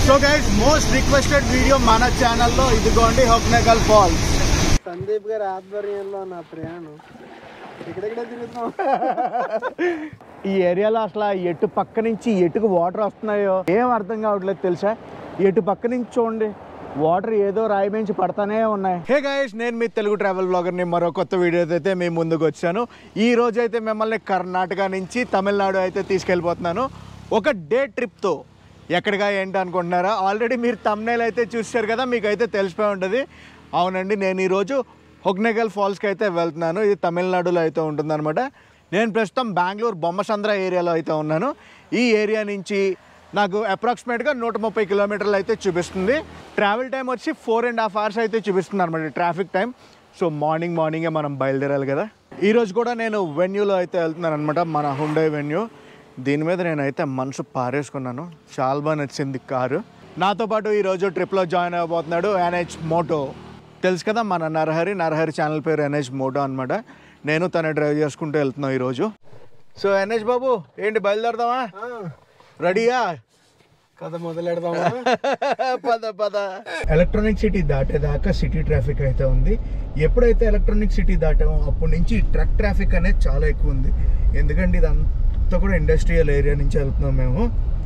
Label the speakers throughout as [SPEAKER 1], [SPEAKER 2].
[SPEAKER 1] so guys most requested video మన ఛానల్లో ఇదిగోండి హొక్నగల్ ఫాల్స్
[SPEAKER 2] సందీప్ గారి ఆధ్వర్యంలో నా ప్రయాణం ఎక్కడెక్కడ తిరుగుతాం
[SPEAKER 1] ఈ ఏరియాలో అసలు ఆ ఎటు పక్క నుంచి ఎటుకు వాటర్ వస్తున్నాయో ఏం అర్థం కావట్లేదు తెలుసా ఎటు పక్క నుంచి చూడండి వాటర్ ఏదో రాయి మించి పడతానే ఉన్నాయి హే గైస్ నేను మీ తెలుగు ట్రావెల్ బ్లాగర్ని మరో కొత్త వీడియో అయితే మీ ముందుకు వచ్చాను ఈ రోజు అయితే మిమ్మల్ని కర్ణాటక నుంచి తమిళనాడు అయితే తీసుకెళ్ళిపోతున్నాను ఒక డే ట్రిప్తో ఎక్కడిగా ఏంటి అనుకుంటున్నారా ఆల్రెడీ మీరు తమ్నేల్ అయితే చూసారు కదా మీకు అయితే తెలిసిపోయి ఉంటుంది అవునండి నేను ఈరోజు హొగ్నగల్ ఫాల్స్కి అయితే వెళ్తున్నాను ఇది తమిళనాడులో అయితే ఉంటుందన్నమాట నేను ప్రస్తుతం బెంగళూరు బొమ్మసంద్ర ఏరియాలో అయితే ఉన్నాను ఈ ఏరియా నుంచి నాకు అప్రాక్సిమేట్గా నూట ముప్పై కిలోమీటర్లు అయితే చూపిస్తుంది ట్రావెల్ టైం వచ్చి ఫోర్ అండ్ హాఫ్ అవర్స్ అయితే చూపిస్తుంది అనమాట ట్రాఫిక్ టైం సో మార్నింగ్ మార్నింగే మనం బయలుదేరాలి కదా ఈరోజు కూడా నేను వెన్యూలో అయితే వెళ్తున్నాను అనమాట మన హుండై వెన్యూ దీని మీద నేనైతే మనసు పారేసుకున్నాను చాలా బాగా నచ్చింది కారు నాతో పాటు ఈరోజు ట్రిప్లో జాయిన్ అవ్వబోతున్నాడు ఎన్హెచ్ మోటో తెలుసు కదా మన నరహరి నరహరి ఛానల్ పేరు ఎన్హెచ్ మోటో అనమాట నేను తన డ్రైవ్ చేసుకుంటూ వెళ్తున్నాను ఈరోజు సో ఎన్హెచ్ బాబు ఏంటి బయలుదేరదామా రెడీయా
[SPEAKER 2] కథ మొదలెడదామా
[SPEAKER 1] పద పద ఎలక్ట్రానిక్ సిటీ దాటేదాకా సిటీ ట్రాఫిక్ అయితే ఉంది ఎప్పుడైతే ఎలక్ట్రానిక్ సిటీ దాటామో అప్పటి నుంచి ట్రక్ ట్రాఫిక్ అనేది చాలా ఎక్కువ ఉంది ఎందుకంటే ఇదంతా కూడా ఇండస్ట్రియల్ ఏరియా నుంచి వెళ్తున్నాం మేము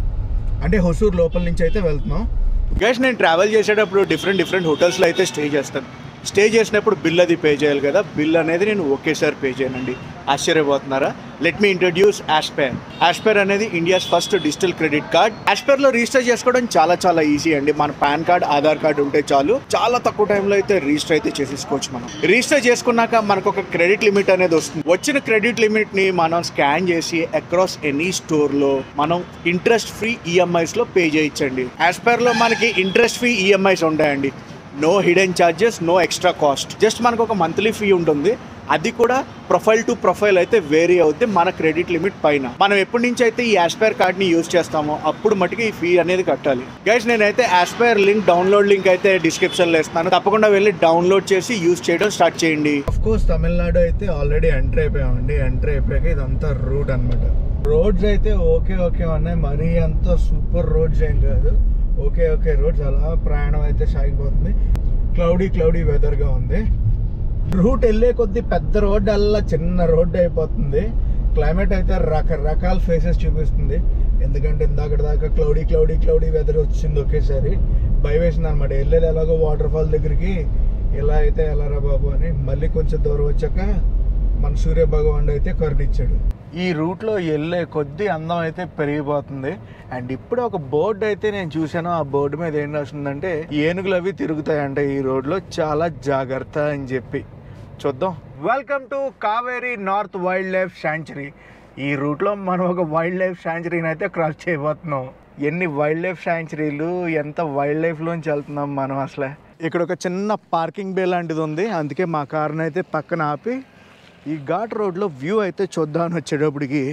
[SPEAKER 1] అంటే హొసూర్ లోపల నుంచి అయితే వెళ్తున్నాం గైస్ నేను ట్రావెల్ చేసేటప్పుడు డిఫరెంట్ డిఫరెంట్ హోటల్స్లో అయితే స్టే చేస్తాను స్టే చేసినప్పుడు బిల్ అది పే చేయాలి కదా బిల్ అనేది నేను ఒకేసారి పే చేయనండి ఆశ్చర్యపోతున్నారా లెట్ మీ ఇంట్రడ్యూస్ యాష్పేర్ యాష్పేర్ అనేది India's first digital credit card యాష్పేర్ లో రిజిస్టర్ చేసుకోవడం చాలా చాలా ఈజీ అండి మన పాన్ కార్డ్ ఆధార్ కార్డ్ ఉంటే చాలు చాలా తక్కువ టైంలో అయితే రిజిస్టర్ అయితే చేసేసుకోవచ్చు మనం రిజిస్టర్ చేసుకున్నాక మనకు ఒక క్రెడిట్ లిమిట్ అనేది వస్తుంది వచ్చిన క్రెడిట్ లిమిట్ ని మనం స్కాన్ చేసి అక్రాస్ ఎనీ స్టోర్ లో మనం ఇంట్రెస్ట్ ఫ్రీ ఈఎంఐస్ లో పే చేయొచ్చండి యాష్పేర్ లో మనకి ఇంట్రెస్ట్ ఫ్రీ ఈఎంఐస్ ఉంటాయండి no hidden charges no extra cost just మనకు ఒక మంత్లీ ఫీ ఉంటుంది అది కూడా ప్రొఫైల్ టు ప్రొఫైల్ అయితే వేరీ అవుద్ది మన క్రెడిట్ లిమిట్ పైన మనం ఎప్పటి నుంచి అయితే ఈ యాస్పైర్ కార్డ్ ని యూజ్ చేస్తామో అప్పుడు మటుకు ఈ ఫీ అనేది కట్టాలి గైస్ నేనైతే యాస్పైర్ లింక్ డౌన్లోడ్ లింక్ అయితే డిస్క్రిప్షన్ లో ఇస్తాను తప్పకుండా వెళ్ళి డౌన్లోడ్ చేసి యూజ్ చేయడం స్టార్ట్ చేయండి ఆఫ్ కోర్స్ తమిళనాడు అయితే ఆల్రెడీ ఎంటర్ అయిపోయామండి ఎంటర్ అయిపోయాక ఇదంతా రూట్ అనమాట రోడ్స్ అయితే ఓకే ఓకే ఉన్నాయి మరీ అంత సూపర్ రోడ్స్ ఏం కాదు ఓకే ఓకే రోడ్స్ అలా ప్రయాణం అయితే సాగిపోతుంది క్లౌడీ క్లౌడీ వెదర్గా ఉంది రూట్ వెళ్ళే కొద్దీ పెద్ద రోడ్ అల్లా చిన్న రోడ్ అయిపోతుంది క్లైమేట్ అయితే రకరకాల ఫేసెస్ చూపిస్తుంది ఎందుకంటే ఇందాక దాకా క్లౌడీ క్లౌడీ క్లౌడీ వెదర్ వచ్చింది ఒకేసారి భయం వేసింది అనమాట వెళ్ళేది ఎలాగో వాటర్ ఫాల్ దగ్గరికి ఇలా అయితే ఎలారా బాబు అని మళ్ళీ కొంచెం దూరం వచ్చాక మన సూర్య భగవానుడు అయితే కరుణిచ్చాడు ఈ రూట్లో వెళ్ళే కొద్దీ అందం అయితే పెరిగిపోతుంది అండ్ ఇప్పుడు ఒక బోర్డు అయితే నేను చూశాను ఆ బోర్డు మీద ఏం రాసిందంటే ఏనుగులు అవి తిరుగుతాయంట ఈ రోడ్లో చాలా జాగ్రత్త అని చెప్పి చూద్దాం welcome to Kaveri north wildlife sanctuary ఈ రూట్లో మనం ఒక వైల్డ్ లైఫ్ శాంచురీని అయితే క్రాస్ చేయబోతున్నాం ఎన్ని వైల్డ్ లైఫ్ శాంచురీలు ఎంత వైల్డ్ లైఫ్లోంచి వెళ్తున్నాం మనం అసలే ఇక్కడ ఒక చిన్న పార్కింగ్ బే లాంటిది ఉంది అందుకే మా కార్ని అయితే పక్కన ఆపి ఈ ఘాట్ రోడ్లో వ్యూ అయితే చూద్దామని వచ్చేటప్పటికి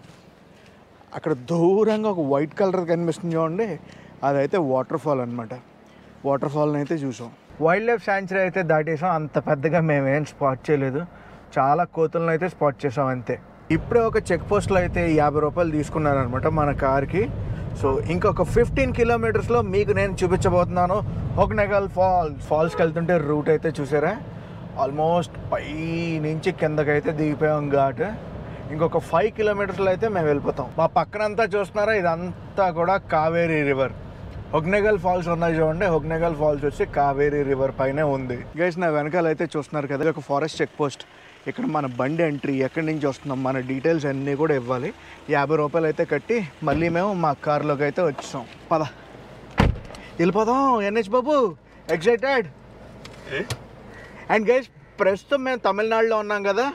[SPEAKER 1] అక్కడ దూరంగా ఒక వైట్ కలర్ కనిపిస్తుంది చూడండి అదైతే వాటర్ ఫాల్ అనమాట వాటర్ ఫాల్ని అయితే చూసాం వైల్డ్ లైఫ్ శాంచురీ అయితే దాటేసాం అంత పెద్దగా మేమేం స్పాట్ చేయలేదు చాలా కోతులను అయితే స్పాట్ చేసాం అంతే ఇప్పుడే ఒక చెక్ పోస్ట్లో అయితే యాభై రూపాయలు తీసుకున్నారనమాట మన కార్కి సో ఇంకొక ఫిఫ్టీన్ కిలోమీటర్స్లో మీకు నేను చూపించబోతున్నాను హొగ్నగల్ ఫాల్స్ ఫాల్స్కి వెళ్తుంటే రూట్ అయితే చూసారా ఆల్మోస్ట్ పై నుంచి కిందకైతే దిగిపోయాం ఘాట్ ఇంకొక ఫైవ్ కిలోమీటర్స్లో అయితే మేము వెళ్ళిపోతాం మా పక్కనంతా చూస్తున్నారా ఇదంతా కూడా కావేరీ రివర్ హొగ్నగల్ ఫాల్స్ ఉన్నాయి చూడండి హొగ్నగల్ ఫాల్స్ వచ్చి కావేరీ రివర్ పైనే ఉంది గైస్ నా వెనకాల అయితే చూస్తున్నారు కదా ఇది ఒక ఫారెస్ట్ చెక్ పోస్ట్ ఇక్కడ మన బండి ఎంట్రీ ఎక్కడి నుంచి వస్తున్నాం మన డీటెయిల్స్ అన్నీ కూడా ఇవ్వాలి యాభై రూపాయలు అయితే కట్టి మళ్ళీ మేము మా కార్లోకి అయితే వచ్చాం పద వెళ్ళిపోదాం ఎన్హెచ్ బాబు ఎక్సైటెడ్ అండ్ గైస్ ప్రస్తుతం మేము తమిళనాడులో ఉన్నాం కదా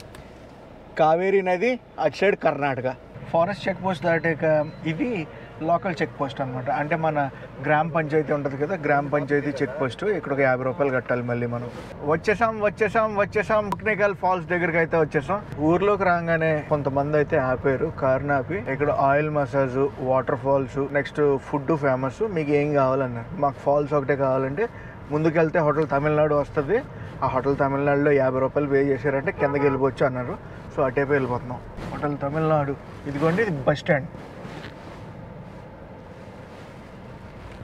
[SPEAKER 1] కావేరీ నది అటు side Karnataka forest check post దాటాక ఇది లోకల్ చెక్ పోస్ట్ అనమాట అంటే మన గ్రామ పంచాయతీ ఉంటుంది కదా గ్రామ పంచాయతీ చెక్ పోస్ట్ ఇక్కడ ఒక యాభై రూపాయలు కట్టాలి మళ్ళీ మనం వచ్చేసాం వచ్చేసాం వచ్చేసాం టెక్నికల్ ఫాల్స్ దగ్గరికి అయితే వచ్చేసాం ఊర్లోకి రాగానే కొంతమంది అయితే ఆపారు కార్ని ఆపి ఇక్కడ oil massage waterfalls next food famous మీకు ఏం కావాలన్నారు మాకు ఫాల్స్ ఒకటే కావాలంటే ముందుకెళ్తే హోటల్ తమిళనాడు వస్తుంది ఆ హోటల్ తమిళనాడులో యాభై రూపాయలు పే చేశారంటే కిందకి వెళ్ళిపోవచ్చు అన్నారు సో అటేపై వెళ్ళిపోతున్నాం హోటల్ తమిళనాడు ఇదిగోండి ఇది బస్ స్టాండ్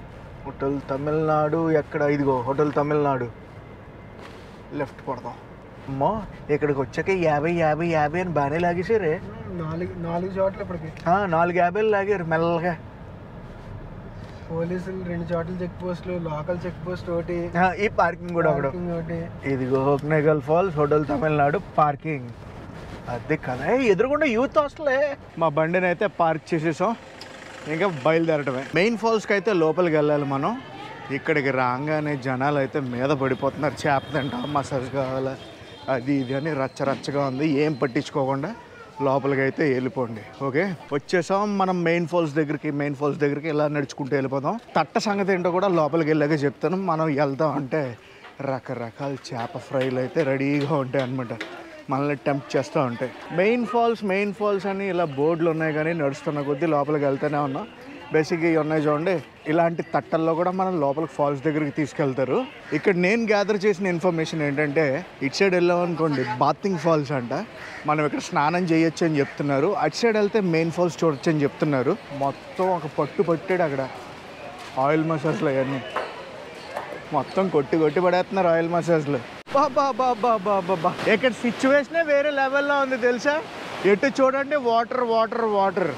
[SPEAKER 1] హోటల్ తమిళనాడు ఎక్కడ ఇదిగో హోటల్ తమిళనాడు లెఫ్ట్ పడదాం అమ్మో ఇక్కడికి వచ్చాక యాభై యాభై యాభై అని బాగానే లాగేసారే
[SPEAKER 2] నాలుగు నాలుగు చోట్ల ఇప్పటికి
[SPEAKER 1] ఆ, నాలుగు యాభైలు లాగారు మెల్లగా
[SPEAKER 2] పోలీసులు రెండు చోట్ల చెక్ పోస్టులు లోకల్ చెక్ పోస్ట్ ఒకటి
[SPEAKER 1] ఆ, ఈ పార్కింగ్ కూడా ఒకడు
[SPEAKER 2] parking ఒకటి
[SPEAKER 1] ఇదిగో Hogenakkal falls hotel Tamil Nadu parking అదే కదా ఏ, ఎదురుగుండా యూత్ హాస్టలే మా బండిని అయితే పార్క్ చేసేసాం ఇంకా బయలుదేరటమే మెయిన్ ఫాల్స్కి అయితే లోపలికి వెళ్ళాలి మనం ఇక్కడికి రాగానే జనాలు అయితే మీద పడిపోతున్నారు చేప తింటా మసాజ్ కావాలా అది ఇది అని రచ్చ రచ్చగా ఉంది ఏం పట్టించుకోకుండా లోపలికి అయితే వెళ్ళిపోండి ఓకే వచ్చేసాం మనం మెయిన్ ఫాల్స్ దగ్గరికి మెయిన్ ఫాల్స్ దగ్గరికి ఇలా నడుచుకుంటూ వెళ్ళిపోదాం తట్ట సంగతి ఏంటో కూడా లోపలికి వెళ్ళాక చెప్తాను మనం వెళ్దాం అంటే రకరకాల చేప ఫ్రైలు అయితే రెడీగా ఉంటాయి అనమాట మనల్ని టెంప్ట్ చేస్తూ ఉంటాయి మెయిన్ ఫాల్స్ మెయిన్ ఫాల్స్ అని ఇలా బోర్డులు ఉన్నాయి కానీ నడుస్తున్న కొద్దీ లోపలికి వెళ్తూనే ఉన్నాం బేసిక్గా ఇవి ఉన్నాయి చూడండి ఇలాంటి తట్టల్లో కూడా మనం లోపలికి ఫాల్స్ దగ్గరికి తీసుకెళ్తారు ఇక్కడ నేను గ్యాదర్ చేసిన ఇన్ఫర్మేషన్ ఏంటంటే ఇటు సైడ్ వెళ్ళాం అనుకోండి బాతింగ్ ఫాల్స్ అంట మనం ఇక్కడ స్నానం చేయొచ్చు అని చెప్తున్నారు అటు సైడ్ వెళ్తే మెయిన్ ఫాల్స్ చూడొచ్చు అని చెప్తున్నారు మొత్తం ఒక పట్టు పట్టాడు అక్కడ ఆయిల్ మసాజ్లు అవన్నీ మొత్తం కొట్టి కొట్టి పడేస్తున్నారు ఆయిల్ మసాజ్లు బాబా బాబా బాబా బా ఇక్కడ సిచ్యువేషనే వేరే లెవెల్లో ఉంది తెలుసా ఎటు చూడండి వాటర్ వాటర్ వాటర్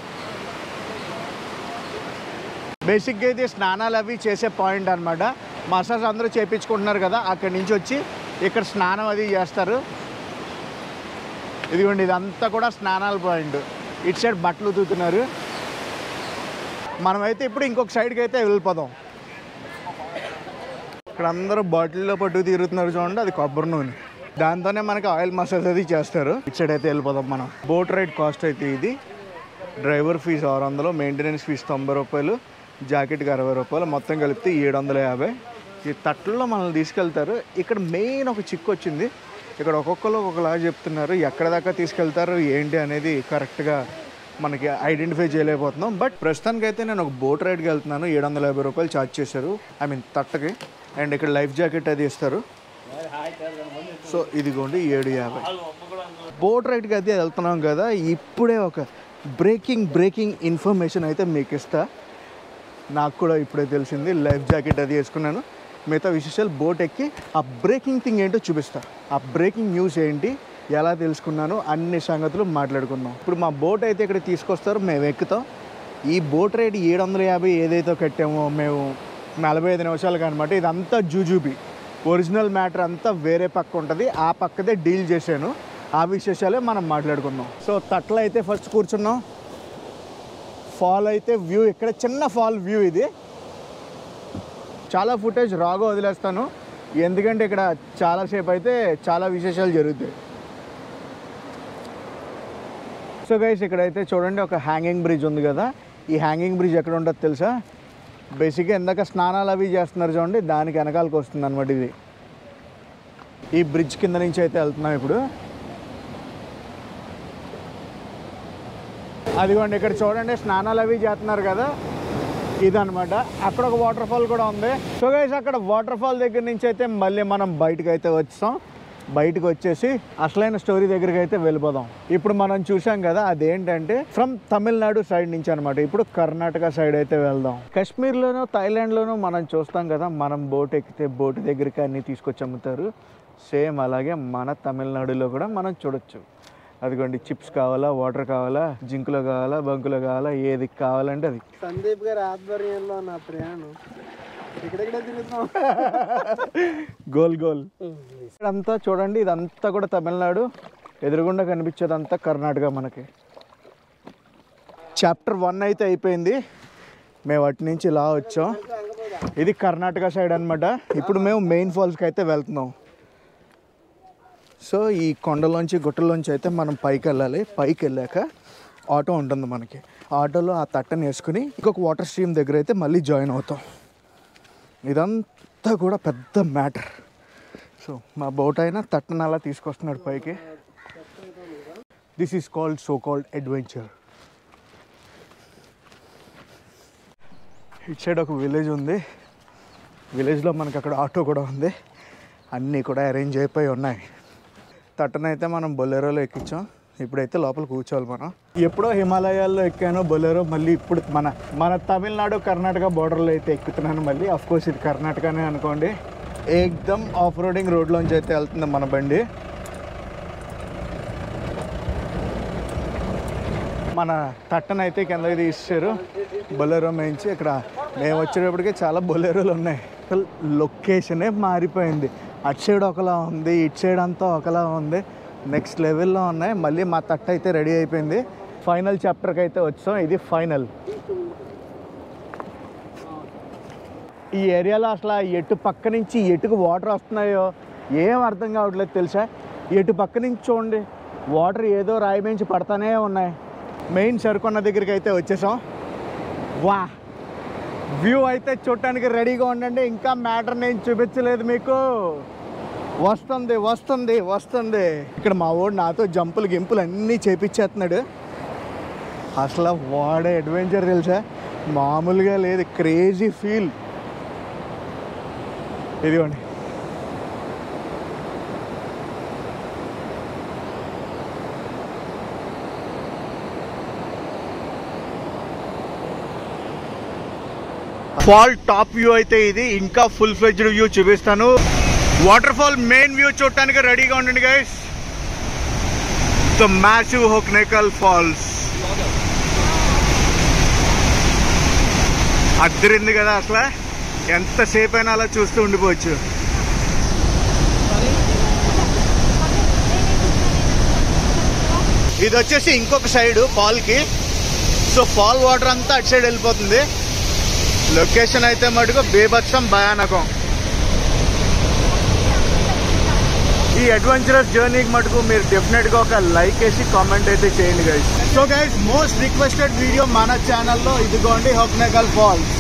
[SPEAKER 1] బేసిక్గా ఇది స్నానాలు అవి చేసే పాయింట్ అనమాట మసాజ్ అందరూ చేయించుకుంటున్నారు కదా అక్కడి నుంచి వచ్చి ఇక్కడ స్నానం అది చేస్తారు ఇదిగోండి ఇదంతా కూడా స్నానాల పాయింట్ ఇటు సైడ్ బట్టలు ఉతుకుతున్నారు మనమైతే ఇప్పుడు ఇంకొక సైడ్కి అయితే వెళ్ళిపోదాం ఇక్కడ అందరూ బాటిల్లో పట్టు తిరుగుతున్నారు చూడండి అది కొబ్బరి నూనె దాంతోనే మనకి ఆయిల్ మసాజ్ అది చేస్తారు ఇటు సైడ్ అయితే వెళ్ళిపోదాం మనం బోట్ రైడ్ కాస్ట్ అయితే ఇది డ్రైవర్ ఫీజు ఆరు వందలు మెయింటెనెన్స్ ఫీజు తొంభై రూపాయలు జాకెట్కి అరవై రూపాయలు మొత్తం కలిపితే ఏడు వందల యాభై ఈ తట్లలో మనల్ని తీసుకెళ్తారు ఇక్కడ మెయిన్ ఒక చిక్కు వచ్చింది ఇక్కడ ఒక్కొక్కరు ఒక్కొక్కలా చెప్తున్నారు ఎక్కడ దాకా తీసుకెళ్తారు ఏంటి అనేది కరెక్ట్గా మనకి ఐడెంటిఫై చేయలేకపోతున్నాం బట్ ప్రస్తుతానికి అయితే నేను ఒక బోట్ రైడ్కి వెళ్తున్నాను ఏడు వందల యాభై రూపాయలు ఛార్జ్ చేశారు ఐ మీన్ తట్టకి అండ్ ఇక్కడ లైఫ్ జాకెట్ అది ఇస్తారు సో ఇదిగోండి ఏడు యాభై బోట్ రైడ్కి అయితే వెళ్తున్నాం కదా ఇప్పుడే ఒక బ్రేకింగ్ బ్రేకింగ్ ఇన్ఫర్మేషన్ అయితే మీకు ఇస్తా నాకు కూడా ఇప్పుడే తెలిసింది లైఫ్ జాకెట్ అది వేసుకున్నాను మిగతా విశేషాలు బోట్ ఎక్కి ఆ బ్రేకింగ్ థింగ్ ఏంటో చూపిస్తా ఆ బ్రేకింగ్ న్యూస్ ఏంటి ఎలా తెలుసుకున్నాను అన్ని సంగతులు మాట్లాడుకుందాం ఇప్పుడు మా బోట్ అయితే ఇక్కడ తీసుకొస్తారు మేము ఎక్కుతాం ఈ బోట్ రైడ్ ఏడు వందల యాభై ఏదైతే కట్టామో మేము నలభై ఐదు నిమిషాలకు అనమాట ఇదంతా జూజూబీ ఒరిజినల్ మ్యాటర్ అంతా వేరే పక్క ఉంటుంది ఆ పక్కదే డీల్ చేశాను ఆ విశేషాలే మనం మాట్లాడుకుందాం సో తట్ల అయితే ఫస్ట్ కూర్చున్నాం ఫాల్ అయితే వ్యూ ఇక్కడ చిన్న ఫాల్ వ్యూ ఇది చాలా ఫుటేజ్ రాగా వదిలేస్తాను ఎందుకంటే ఇక్కడ చాలాసేపు అయితే చాలా విశేషాలు జరుగుతాయి సో గైస్ ఇక్కడైతే చూడండి ఒక హ్యాంగింగ్ బ్రిడ్జ్ ఉంది కదా ఈ హ్యాంగింగ్ బ్రిడ్జ్ ఎక్కడ ఉంటుందో తెలుసా బేసిక్గా ఎందాక స్నానాలు అవి చేస్తున్నారు చూడండి దానికి వెనకాలకు వస్తుంది అనమాట ఇది ఈ బ్రిడ్జ్ కింద నుంచి అయితే వెళ్తున్నాం ఇప్పుడు అదిగోండి ఇక్కడ చూడండి స్నానాలు అవి చేస్తున్నారు కదా ఇదనమాట అక్కడ ఒక వాటర్ ఫాల్ కూడా ఉంది సో గైస్ అక్కడ వాటర్ ఫాల్ దగ్గర నుంచి అయితే మళ్ళీ మనం బయటకు అయితే వచ్చాం బయటకు వచ్చేసి అసలైన స్టోరీ దగ్గరికి అయితే వెళ్ళిపోదాం ఇప్పుడు మనం చూసాం కదా అదేంటంటే ఫ్రమ్ తమిళనాడు సైడ్ నుంచి అనమాట ఇప్పుడు కర్ణాటక సైడ్ అయితే వెళ్దాం కాశ్మీర్లోనూ థాయిలాండ్లోనూ మనం చూస్తాం కదా మనం బోట్ ఎక్కితే బోట్ దగ్గరికి అన్ని తీసుకొచ్చి అమ్ముతారు సేమ్ అలాగే మన తమిళనాడులో కూడా మనం చూడొచ్చు అదిగోండి చిప్స్ కావాలా వాటర్ కావాలా జింకులో కావాలా బంకులో కావాలా ఏది కావాలంటే అది
[SPEAKER 2] సందీప్ గారి ఆధ్వర్యంలో నా ప్రయాణం ఇక్కడెక్కడే తిరుగుతున్నాం
[SPEAKER 1] గోల్ గోల్ ఇక్కడంతా చూడండి ఇదంతా కూడా తమిళనాడు ఎదురుగుండా కనిపించేదంతా కర్ణాటక మనకి చాప్టర్ వన్ అయితే అయిపోయింది మేము అటు నుంచి ఇలా వచ్చాం ఇది కర్ణాటక సైడ్ అన్నమాట ఇప్పుడు మేము మెయిన్ ఫాల్స్కి అయితే వెళ్తున్నాం సో ఈ కొండలోంచి గుట్టలోంచి అయితే మనం పైకి వెళ్ళాలి పైకి వెళ్ళాక ఆటో ఉంటుంది మనకి ఆటోలో ఆ తట్టని వేసుకుని ఇంకొక వాటర్ స్ట్రీమ్ దగ్గర అయితే మళ్ళీ జాయిన్ అవుతాం ఇదంతా కూడా పెద్ద మ్యాటర్ సో మా బోట్ అయినా తట్టను అలా తీసుకొస్తున్నాడు పైకి this is called so called adventure ఇటు సైడ్ ఒక విలేజ్ ఉంది విలేజ్లో మనకి అక్కడ ఆటో కూడా ఉంది అన్నీ కూడా అరేంజ్ అయిపోయి ఉన్నాయి తట్టనైతే మనం బొలెరోలో ఎక్కించాం ఇప్పుడైతే లోపల కూర్చోవాలి మనం ఎప్పుడో హిమాలయాల్లో ఎక్కాను బొలేరో మళ్ళీ ఇప్పుడు మన మన తమిళనాడు కర్ణాటక బోర్డర్లో అయితే ఎక్కుతున్నాను మళ్ళీ అఫ్ కోర్స్ ఇది కర్ణాటకనే అనుకోండి ఏకదమ్ ఆఫ్ రోడింగ్ రోడ్లోంచి అయితే వెళ్తుంది మన బండి మన తట్టను అయితే కిందకి తీసారు బొలెరో మేయించి ఇక్కడ మేము వచ్చేటప్పటికి చాలా బొలెరోలు ఉన్నాయి అసలు లొకేషనే మారిపోయింది అటు సైడ్ ఒకలా ఉంది ఇటు సైడ్ అంతా ఒకలా ఉంది నెక్స్ట్ లెవెల్లో ఉన్నాయి మళ్ళీ మా తట్ట అయితే రెడీ అయిపోయింది ఫైనల్ చాప్టర్కి అయితే వచ్చాం ఇది ఫైనల్ ఈ ఏరియాలో అసలు ఎటు పక్క నుంచి ఎటుకు వాటర్ వస్తున్నాయో ఏం అర్థం కావట్లేదు తెలుసా ఎటు పక్క నుంచి చూడండి వాటర్ ఏదో రాయి మించి పడతానే ఉన్నాయి మెయిన్ సరుకున్న దగ్గరికి అయితే వచ్చేసాం వా వ్యూ అయితే చూడటానికి రెడీగా ఉండండి ఇంకా మ్యాటర్ నేను చూపించలేదు మీకు వస్తుంది వస్తుంది వస్తుంది ఇక్కడ మా వాడు నాతో జంపులు గింపులు అన్నీ చేపించేస్తున్నాడు అసలు వాడే అడ్వెంచర్ తెలుసా మామూలుగా లేదు క్రేజీ ఫీల్ ఇదిగోండి ఫాల్ టాప్ వ్యూ అయితే ఇది ఇంకా ఫుల్ ఫ్లెజ్డ్ వ్యూ చూపిస్తాను వాటర్ ఫాల్ మెయిన్ వ్యూ చూడటానికి రెడీగా ఉండండి guys the massive Hogenakkal falls అద్దరింది కదా అసలు ఎంతసేపు అయినా అలా చూస్తూ ఉండిపోవచ్చు ఇది వచ్చేసి ఇంకొక సైడ్ ఫాల్కి సో ఫాల్ వాటర్ అంతా అటు సైడ్ వెళ్ళిపోతుంది లొకేషన్ అయితే మటుకు బేభత్సం భయానకం ఈ అడ్వెంచరస్ జర్నీకి మటుకు మీరు డెఫినెట్గా ఒక లైక్ వేసి కామెంట్ అయితే చేయండి guys so guys most requested video మన ఛానల్లో ఇదిగోండి హోక్నేకల్ ఫాల్స్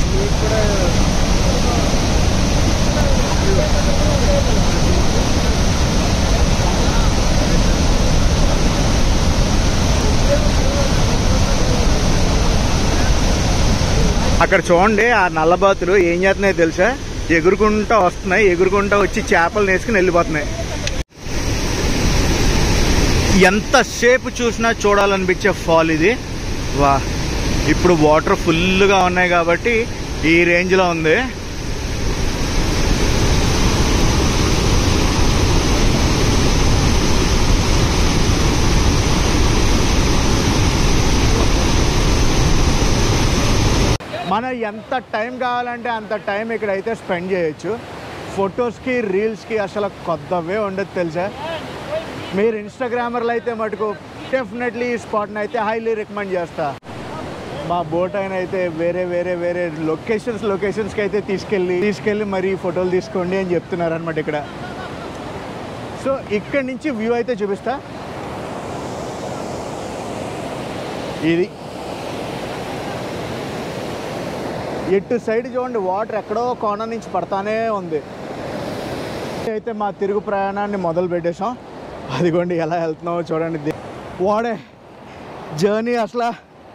[SPEAKER 1] అక్కడ చూడండి ఆ నల్లబాతులు ఏం చేస్తున్నాయో తెలుసా ఎగురుకుంటా వస్తున్నాయి ఎగురుకుంటా వచ్చి చేపలు నేసుకుని వెళ్ళిపోతున్నాయి ఎంతసేపు చూసినా చూడాలనిపించే ఫాల్ ఇది వా ఇప్పుడు వాటర్ ఫుల్గా ఉన్నాయి కాబట్టి ఈ రేంజ్లో ఉంది మనం ఎంత టైం కావాలంటే అంత టైం ఇక్కడైతే స్పెండ్ చేయొచ్చు ఫొటోస్కి రీల్స్కి అసలు కొత్తవే ఉండదు తెలుసా మీరు ఇన్స్టాగ్రామర్లు అయితే మటుకు డెఫినెట్లీ ఈ స్పాట్ని అయితే హైలీ రికమెండ్ చేస్తా మా బోట్ ఆయన అయితే వేరే వేరే వేరే లొకేషన్స్ లొకేషన్స్కి అయితే తీసుకెళ్ళి తీసుకెళ్ళి మరీ ఫోటోలు తీసుకోండి అని చెప్తున్నారు అనమాట ఇక్కడ సో ఇక్కడి నుంచి వ్యూ అయితే చూపిస్తా ఇది ఎటు సైడ్ చూడండి వాటర్ ఎక్కడో కోణం నుంచి పడతానే ఉంది అయితే మా తిరుగు ప్రయాణాన్ని మొదలు పెట్టేశాం అదిగోండి ఎలా వెళ్తున్నామో చూడండి ది- వాడే జర్నీ అసలు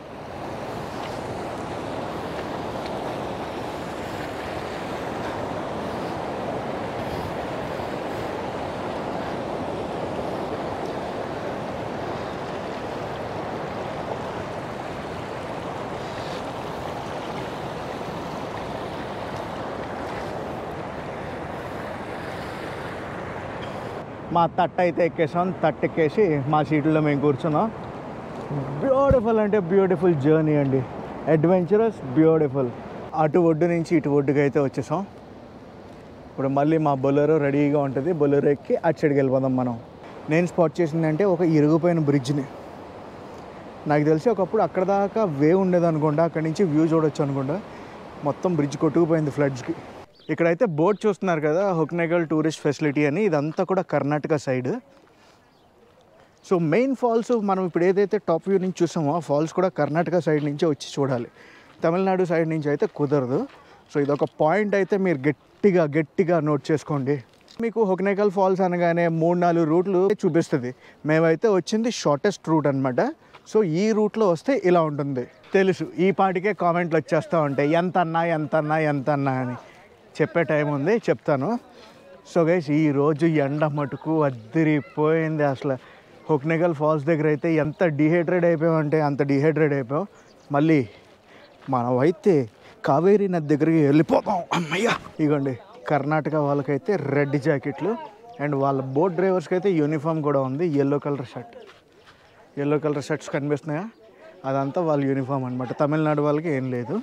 [SPEAKER 1] మా తట్ట అయితే ఎక్కేసాం తట్ట ఎక్కేసి మా సీట్లో మేము కూర్చున్నాం బ్యూటిఫుల్ అంటే బ్యూటిఫుల్ జర్నీ అండి అడ్వెంచరస్ బ్యూటిఫుల్ అటు ఒడ్డు నుంచి ఇటు ఒడ్డుకి అయితే వచ్చేసాం ఇప్పుడు మళ్ళీ మా బొలెరో రెడీగా ఉంటుంది బొలెరో ఎక్కి అటు సైడ్కి వెళ్ళిపోదాం మనం నేను స్పాట్ చేసిందంటే ఒక ఇరుగుపోయిన బ్రిడ్జ్ని నాకు తెలిసి ఒకప్పుడు అక్కడ దాకా వే ఉండేది అనుకుంటా అక్కడి నుంచి వ్యూ చూడొచ్చు అనుకుంటా మొత్తం బ్రిడ్జ్ కొట్టుకుపోయింది ఫ్లడ్స్కి ఇక్కడైతే బోట్ చూస్తున్నారు కదా హుక్నగల్ టూరిస్ట్ ఫెసిలిటీ అని ఇదంతా కూడా Karnataka side so main falls మనం ఇప్పుడు ఏదైతే టాప్ వ్యూ నుంచి చూసామో ఆ ఫాల్స్ కూడా కర్ణాటక సైడ్ నుంచి వచ్చి చూడాలి తమిళనాడు సైడ్ నుంచి అయితే కుదరదు సో ఇదొక పాయింట్ అయితే మీరు గట్టిగా గట్టిగా నోట్ చేసుకోండి మీకు హొక్నేకల్ ఫాల్స్ అనగానే మూడు నాలుగు రూట్లు చూపిస్తుంది మేమైతే వచ్చింది షార్టెస్ట్ రూట్ అనమాట సో ఈ రూట్లో వస్తే ఇలా ఉంటుంది తెలుసు ఈ పాటికే కామెంట్లు వచ్చేస్తూ ఉంటాయి ఎంత అన్నా ఎంత అన్నా ఎంత అన్నా అని చెప్పే టైం ఉంది చెప్తాను సో గైస్ ఈ రోజు ఎండ మటుకు అద్దరిపోయింది అసలు హొక్నేగల్ ఫాల్స్ దగ్గర అయితే ఎంత డిహైడ్రేట్ అయిపోయామంటే అంత డిహైడ్రేట్ అయిపోయాం మళ్ళీ మనం అయితే కావేరీ నది దగ్గరికి వెళ్ళిపోతాం అమ్మయ్య ఇగోండి కర్ణాటక వాళ్ళకైతే రెడ్ జాకెట్లు అండ్ వాళ్ళ బోట్ డ్రైవర్స్కి అయితే యూనిఫామ్ కూడా ఉంది yellow colour shirt yellow colour shirts కనిపిస్తున్నాయా అదంతా వాళ్ళ యూనిఫామ్ అనమాట తమిళనాడు వాళ్ళకి ఏం లేదు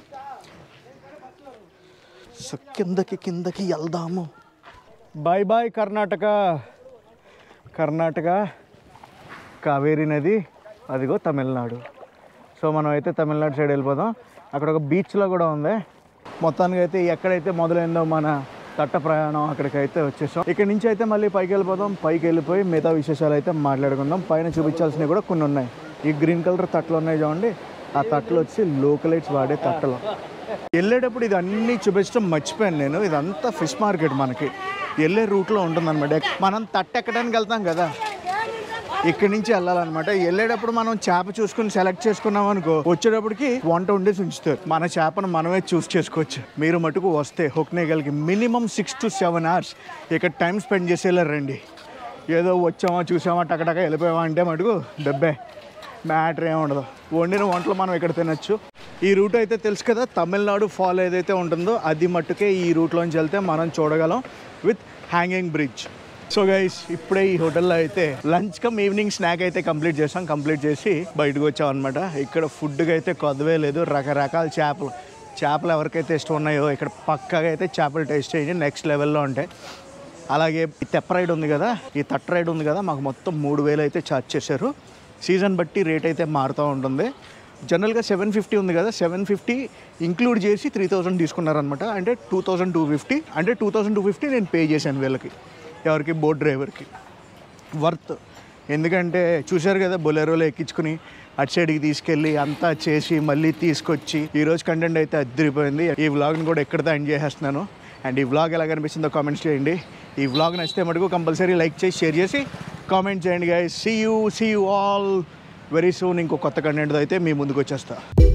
[SPEAKER 1] సో కిందకి కిందకి వెళ్దాము బాయ్ బాయ్ కర్ణాటక కర్ణాటక కావేరీ నది అదిగో తమిళనాడు సో మనం అయితే తమిళనాడు సైడ్ వెళ్ళిపోదాం అక్కడ ఒక బీచ్లో కూడా ఉంది మొత్తానికి అయితే ఎక్కడైతే మొదలైందో మన తట్ట ప్రయాణం అక్కడికి అయితే వచ్చేసాం ఇక్కడ నుంచి అయితే మళ్ళీ పైకి వెళ్ళిపోదాం పైకి వెళ్ళిపోయి మిగతా విశేషాలు అయితే మాట్లాడుకుందాం పైన చూపించాల్సినవి కూడా కొన్ని ఉన్నాయి ఈ గ్రీన్ కలర్ తట్టలు ఉన్నాయి చూడండి ఆ తట్టలు వచ్చి లోకలైట్స్ వాడే తట్టలు వెళ్ళేటప్పుడు ఇది అన్నీ చూపించడం మర్చిపోయాను నేను ఇదంతా ఫిష్ మార్కెట్ మనకి వెళ్ళే రూట్లో ఉంటుందన్నమాట మనం తట్ట ఎక్కడానికి వెళ్తాం కదా ఇక్కడి నుంచి వెళ్ళాలన్నమాట వెళ్ళేటప్పుడు మనం చేప చూసుకుని సెలెక్ట్ చేసుకున్నాం అనుకో వచ్చేటప్పటికి వంట వండేసి ఉంచుతారు మన చేపను మనమే చూస్ చేసుకోవచ్చు మీరు మటుకు వస్తే హొక్నేగల్కి minimum six to seven hours ఇక్కడ టైం స్పెండ్ చేసేలా రండి ఏదో వచ్చామా చూసామా టకటక వెళ్ళిపోయామా అంటే మటుకు డబ్బే మ్యాటర్ ఏమి ఉండదు వండిన వంటలు మనం ఇక్కడ తినచ్చు ఈ రూట్ అయితే తెలుసు కదా తమిళనాడు ఫాల్ ఏదైతే ఉంటుందో అది మట్టుకే ఈ రూట్లోంచి వెళ్తే మనం చూడగలం with hanging bridge so guys ఇప్పుడే ఈ హోటల్లో అయితే లంచ్ కమ్ ఈవినింగ్ స్నాక్ అయితే కంప్లీట్ చేసాం కంప్లీట్ చేసి బయటకు వచ్చాం అనమాట ఇక్కడ ఫుడ్కి అయితే కొదవే లేదు రకరకాల చేపలు చేపలు ఎవరికైతే ఇష్టం ఉన్నాయో ఇక్కడ పక్కగా అయితే చేపలు టేస్ట్ చేయండి నెక్స్ట్ లెవెల్లో ఉంటాయి అలాగే ఈ తెప్ప రైడ్ ఉంది కదా ఈ తట్ట రైడ్ ఉంది కదా మాకు మొత్తం మూడు వేలు అయితే ఛార్జ్ చేశారు సీజన్ బట్టి రేట్ అయితే మారుతూ ఉంటుంది జనరల్గా సెవెన్ ఫిఫ్టీ ఉంది కదా సెవెన్ ఫిఫ్టీ ఇంక్లూడ్ చేసి త్రీ థౌజండ్ తీసుకున్నారనమాట అంటే టూ థౌజండ్ టూ ఫిఫ్టీ అంటే టూ థౌజండ్ టూ ఫిఫ్టీ నేను పే చేశాను వీళ్ళకి ఎవరికి బోట్ డ్రైవర్కి వర్త్ ఎందుకంటే చూశారు కదా బొలెరోలో ఎక్కించుకుని అటు సైడ్కి తీసుకెళ్ళి అంతా చేసి మళ్ళీ తీసుకొచ్చి ఈరోజు కంటెంట్ అయితే అద్దరిపోయింది ఈ వ్లాగ్ని కూడా ఎక్కడితో ఎండ్ చేసేస్తున్నాను అండ్ ఈ వ్లాగ్ ఎలా కనిపిస్తుందో కామెంట్స్ చేయండి ఈ వ్లాగ్ నచ్చితే మటుకు కంపల్సరీ లైక్ చేసి షేర్ చేసి కామెంట్ చేయండి గాయ see you see you all very soon ఇంకో కొత్త కంటెంట్తో అయితే మీ ముందుకు వచ్చేస్తా